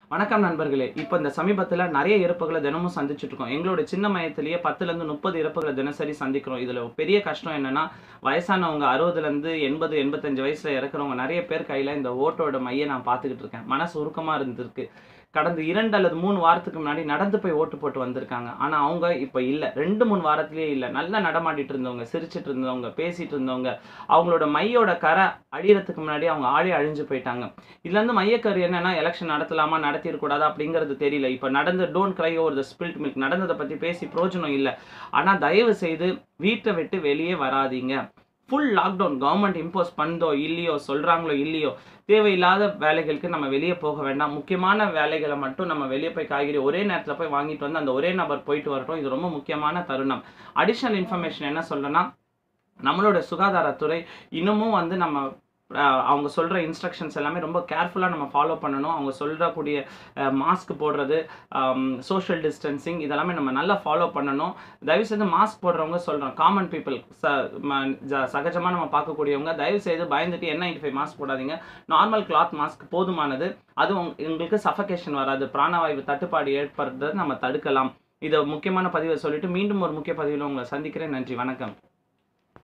வணக்கம் நண்பர்களே இப்போ இந்த சமீபத்தில் நிறைய இறப்புகளை தினமும் சந்திச்சுட்டு இருக்கோம் எங்களோட சின்ன மையத்திலேயே பத்துலேருந்து முப்பது இறப்புகளை தினசரி சந்திக்கிறோம் இதில் பெரிய கஷ்டம் என்னன்னா வயசானவங்க அறுபதுலேருந்து எண்பது எண்பத்தஞ்சு வயசில் இறக்குறவங்க நிறைய பேர் கையில் இந்த ஓட்டோட மையை நான் பார்த்துக்கிட்டு இருக்கேன் மனசு உருக்கமாக இருந்திருக்கு கடந்த இரண்டு அல்லது மூணு வாரத்துக்கு முன்னாடி நடந்து போய் ஓட்டு போட்டு வந்திருக்காங்க ஆனால் அவங்க இப்போ இல்லை ரெண்டு மூணு வாரத்திலேயே இல்லை நல்லா நடமாடிட்டு இருந்தவங்க சிரிச்சிட்டு இருந்தவங்க பேசிட்டு இருந்தவங்க அவங்களோட மையோட கரை அழியறதுக்கு முன்னாடி அவங்க ஆளே அழிஞ்சு போயிட்டாங்க இதுல இருந்து மையக்கரு என்னன்னா எலெக்ஷன் நடத்தலாமா நடத்திடக்கூடாதா அப்படிங்கிறது தெரியல இப்போ நடந்த don't cry over the spilt milk நடந்ததை பற்றி பேசி பிரயோஜனம் இல்லை ஆனால் தயவு செய்து வீட்டை விட்டு வெளியே வராதீங்க ஃபுல் லாக்டவுன் கவர்மெண்ட் இம்போஸ் பண்ணதோ இல்லையோ சொல்கிறாங்களோ இல்லையோ தேவையில்லாத வேலைகளுக்கு நம்ம வெளியே போக வேண்டாம் முக்கியமான வேலைகளை மட்டும் நம்ம வெளியே போய் காய்கறி ஒரே நேரத்தில் போய் வாங்கிட்டு வந்து அந்த ஒரே நபர் போயிட்டு வரட்டும் இது ரொம்ப முக்கியமான தருணம் அடிஷ்னல் இன்ஃபர்மேஷன் என்ன சொல்றேன்னா நம்மளோட சுகாதாரத்துறை இன்னமும் வந்து நம்ம அஹ், அவங்க சொல்கிற இன்ஸ்ட்ரக்ஷன்ஸ் எல்லாமே ரொம்ப கேர்ஃபுல்லாக நம்ம ஃபாலோ பண்ணணும் அவங்க சொல்கிறக்கூடிய மாஸ்க் போடுறது சோஷியல் டிஸ்டன்சிங் இதெல்லாமே நம்ம நல்லா ஃபாலோ பண்ணணும் தயவு செய்து மாஸ்க் போடுறவங்க சொல்கிறோம் காமன் பீப்புள் ச சகஜமாக நம்ம பார்க்கக்கூடியவங்க தயவு செய்து பயந்துட்டு என் நைன்டி ஃபைவ் மாஸ்க் போடாதீங்க நார்மல் கிளாத் மாஸ்க் போதுமானது அது உங்க- உங்களுக்கு சஃபகேஷன் வராது பிராணவாயு தட்டுப்பாடு ஏற்படுறதை நம்ம தடுக்கலாம் இதை முக்கியமான பதிவை சொல்லிட்டு மீண்டும் ஒரு முக்கிய பதிவில் உங்களை சந்திக்கிறேன் நன்றி வணக்கம்